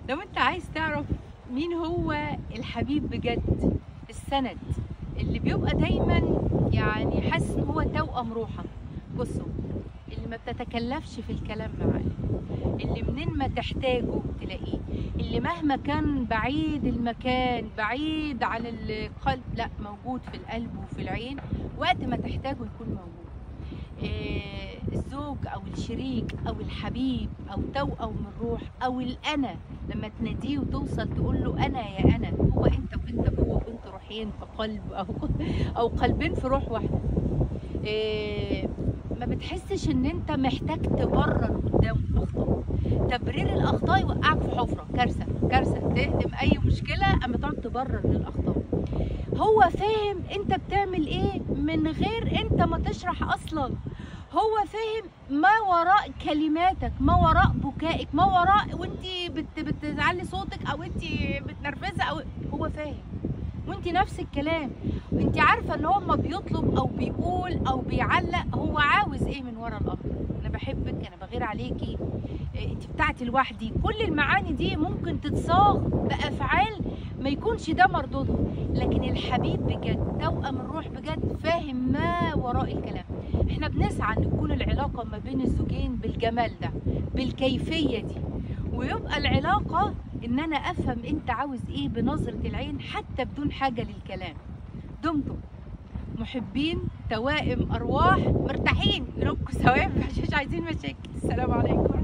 لو انت عايز تعرف مين هو الحبيب بجد السند اللي بيبقى دايما يعني حاسس ان هو توأم روحك بصوا اللي ما بتتكلفش في الكلام معاه اللي منين ما تحتاجه تلاقيه اللي مهما كان بعيد المكان بعيد عن القلب لا موجود في القلب وفي العين وقت ما تحتاجه يكون موجود إيه الزوج او الشريك او الحبيب او توأم الروح او الانا لما تناديه وتوصل تقول له انا يا انا هو انت وانت جوه وانت روحين في قلب او او قلبين في روح واحده إيه ما بتحسش ان انت محتاج تبرر قدام الاخطاء تبرير الاخطاء يوقعك في حفره كارثه كارثه تهدم اي مشكله اما تقعد تبرر للاخطاء هو فاهم انت بتعمل ايه من غير انت ما تشرح اصلا هو فاهم ما وراء كلماتك ما وراء بكائك ما وراء وانت بت بتعلي صوتك او انت بتنرفزه او هو فاهم وانت نفس الكلام انت عارفه ان هو ما بيطلب او بيقول او بيعلق هو عاوز ايه من ورا الامر انا بحبك انا بغير عليكي إيه، انت بتاعتي لوحدي كل المعاني دي ممكن تتصاغ بافعال ما يكونش ده مردودها لكن الحبيب بجد توأم الروح بجد فاهم ما وراء الكلام احنا بنسعى ان تكون العلاقه ما بين الزوجين بالجمال ده بالكيفيه دي ويبقى العلاقه ان انا افهم انت عاوز ايه بنظره العين حتى بدون حاجه للكلام دمتم محبين توائم ارواح مرتاحين ركوا ثواب مش عايزين مشاكل السلام عليكم